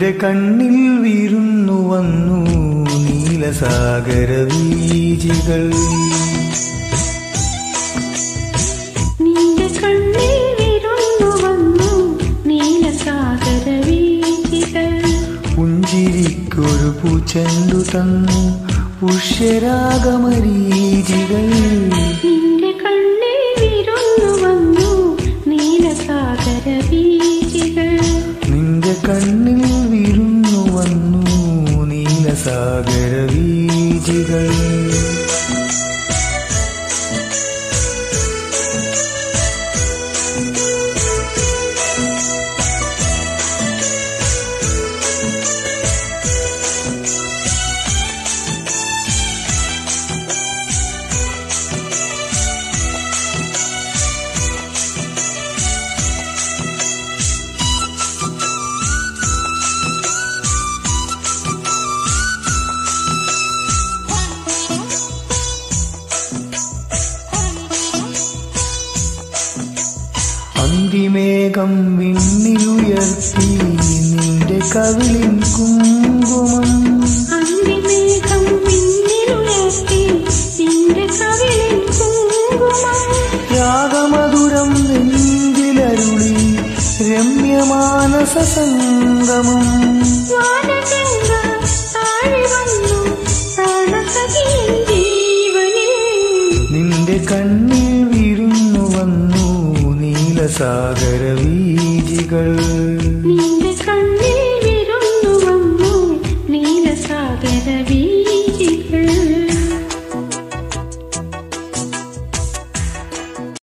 നിന്റെ കണ്ണിൽ വീരുന്നു വന്നു നീലസാഗര വീജികൾ നിന്റെ കണ്ണിൽ വിരുന്നു വന്നു നീലസാഗര വീതികൾ പുഞ്ചിരിക്കൊരു പൂച്ചെണ്ടു തന്നു പുഷ്യരാഗമരീചികൾ നിന്റെ കണ്ണിൽ വിരുന്നു വന്നു നീലസാഗര വീതികൾ നിന്റെ കണ്ണിൽ വീരുന്നു വന്നു നീലസാഗര വീജികൾ അന്തിമേഘം വിണ്ണിലുയർത്തി നിന്റെ കവിളിൻ കുങ്കുമം അന്തിമേഘം പിന്നിലുയർത്തി നിന്റെ കവിളിൽ കുങ്കുമം രാഗമധുരം നെഞ്ചിലരുളി രമ്യമാനസ സംഗമം വാനഗംഗ താഴെ വന്നു പ്രാണസഖിയൻ ജീവനിൽ നിന്റെ കണ്ണിൽ വിരുന്നു വന്നു നീലസാഗര വീജികൾ